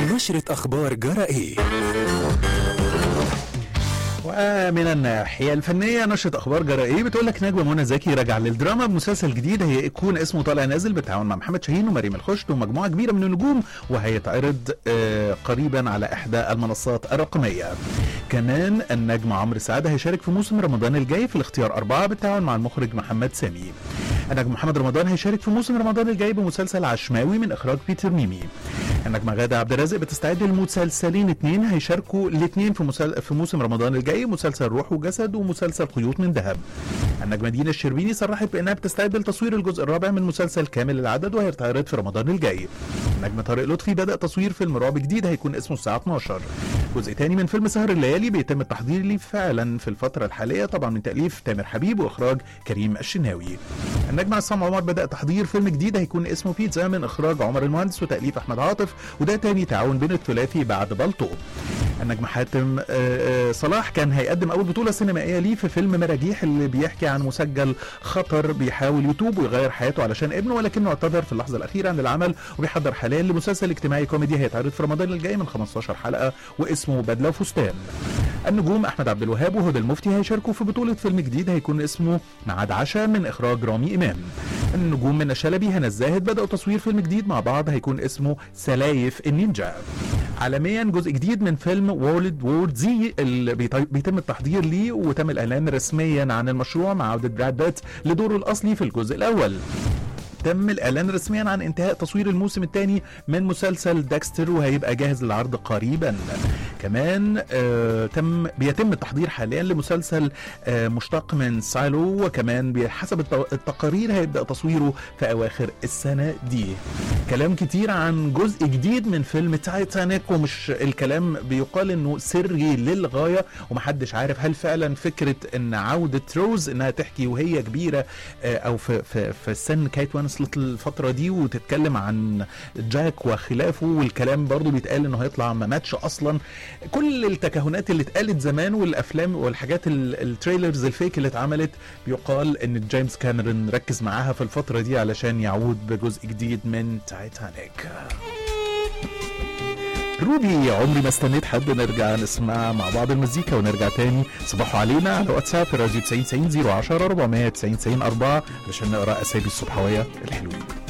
نشرة أخبار جرى إيه ومن الناحية الفنية نشرة أخبار جرى إيه بتقول لك نجوى منى زكي راجعة للدراما بمسلسل جديد هيكون اسمه طالع نازل بالتعاون مع محمد شاهين ومريم الخشت ومجموعة كبيرة من النجوم وهيتعرض آه، قريبا على إحدى المنصات الرقمية. كمان النجم عمرو سعد هيشارك في موسم رمضان الجاي في الاختيار أربعة بالتعاون مع المخرج محمد سامي. النجم محمد رمضان هيشارك في موسم رمضان الجاي بمسلسل عشماوي من إخراج بيتر ميمي. النجمة غادة عبد الرازق بتستعد للمسلسلين اتنين هيشاركوا الاتنين في مسل... في موسم رمضان الجاي مسلسل روح وجسد ومسلسل خيوط من ذهب. النجمة دينا الشربيني صرحت بانها بتستعد لتصوير الجزء الرابع من مسلسل كامل العدد وهيتعرض في رمضان الجاي. النجم طارق لطفي بدأ تصوير فيلم رعب جديد هيكون اسمه الساعة 12. جزء تاني من فيلم سهر الليالي بيتم التحضير ليه فعلا في الفترة الحالية طبعا من تأليف تامر حبيب وإخراج كريم الشناوي. النجم عصام عمر بدأ تحضير فيلم جديد هيكون اسمه بيتزا من إخراج عمر المهندس وتأليف أحمد عاطف وده تاني تعاون بين الثلاثي بعد بلطو. النجم حاتم آه، آه، صلاح كان هيقدم اول بطوله سينمائيه ليه في فيلم مراجيح اللي بيحكي عن مسجل خطر بيحاول يتوب ويغير حياته علشان ابنه ولكنه اعتذر في اللحظه الاخيره عن العمل وبيحضر حاليا لمسلسل اجتماعي كوميدي هيتعرض في رمضان الجاي من 15 حلقه واسمه بدله وفستان. النجوم احمد عبد الوهاب وهدى المفتي هيشاركوا في بطوله فيلم جديد هيكون اسمه ميعاد عشاء من اخراج رامي امام. النجوم من شلبي هنا الزاهد بداوا تصوير فيلم جديد مع بعض هيكون اسمه سلايف النينجا. عالميا جزء جديد من فيلم وورلد وور زي اللي بيط- بيتم التحضير ليه وتم الاعلان رسميا عن المشروع مع عوده براد بيت لدوره الاصلي في الجزء الاول. تم الاعلان رسميا عن انتهاء تصوير الموسم الثاني من مسلسل داكستر وهيبقى جاهز للعرض قريبا كمان آه تم بيتم التحضير حاليا لمسلسل آه مشتق من سايلو وكمان بحسب الت- التقارير هيبدا تصويره في اواخر السنه دي كلام كتير عن جزء جديد من فيلم تايتانيك ومش الكلام بيقال انه سري للغايه ومحدش عارف هل فعلا فكره ان عوده روز انها تحكي وهي كبيره آه، او في في في سن كايت وانسلت الفتره دي وتتكلم عن جاك وخلافه والكلام برضو بيتقال انه هيطلع ما ماتش اصلا كل التكهنات اللي اتقالت زمان والافلام والحاجات ال- التريلرز الفيك اللي اتعملت بيقال ان جيمس كاميرون ركز معاها في الفتره دي علشان يعود بجزء جديد من تايتانيك روبي عمري ما استنيت حد نرجع نسمع مع بعض المزيكا ونرجع تاني صباحوا علينا على واتساب راديو 90 90 010 490 90 4 علشان نقرا اسامي الصبحويه الحلوين